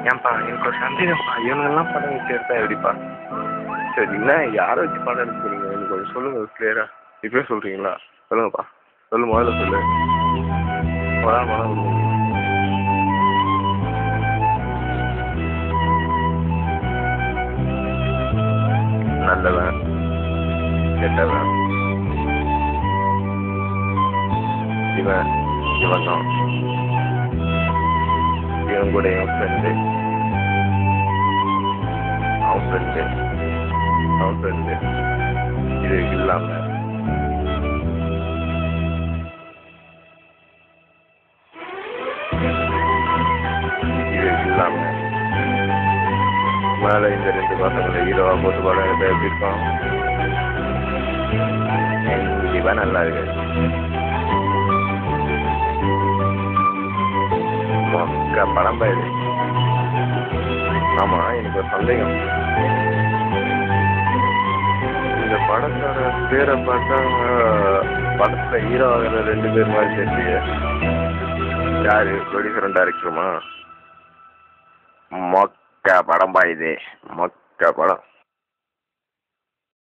ஏன்பா எனக்கு ஒரு சந்தேகம்ப்பா இவனுங்கெல்லாம் படம் வச்சு எடுத்தா எப்படிப்பா சரி என்ன யாரை வச்சு படம் எடுத்துக்கிறீங்க எனக்கு கொஞ்சம் சொல்லுங்க கிளியரா இப்பவே சொல்றீங்களா சொல்லுங்கப்பா சொல்லு முதல்ல சொல்லு படம் படம் கொடுங்க. நல்லவன் கெட்டவன் இவன் இவன் தான் இவன் கூட என் ஃப்ரெண்டு அவன் ஃப்ரெண்டு அவன் ஃப்ரெண்டு இது இல்லாம இது இல்லாம மேல இந்த ரெண்டு பசங்களை ஹீரோவா போட்டு படம் எடுத்தா எப்படி இருக்கும் கண்டிப்பா நல்லா இருக்கு மொக்க படம் பாரு ஆமா எனக்கு ஒரு சந்தேகம் இந்த படத்தோட பேரை பார்த்தா படத்துல ஹீரோ ஆகிற ரெண்டு பேர் மாதிரி தெரிஞ்சு யாரு ப்ரொடியூசரும் டைரக்டருமா மொக்க படம் பா இது மொக்க படம்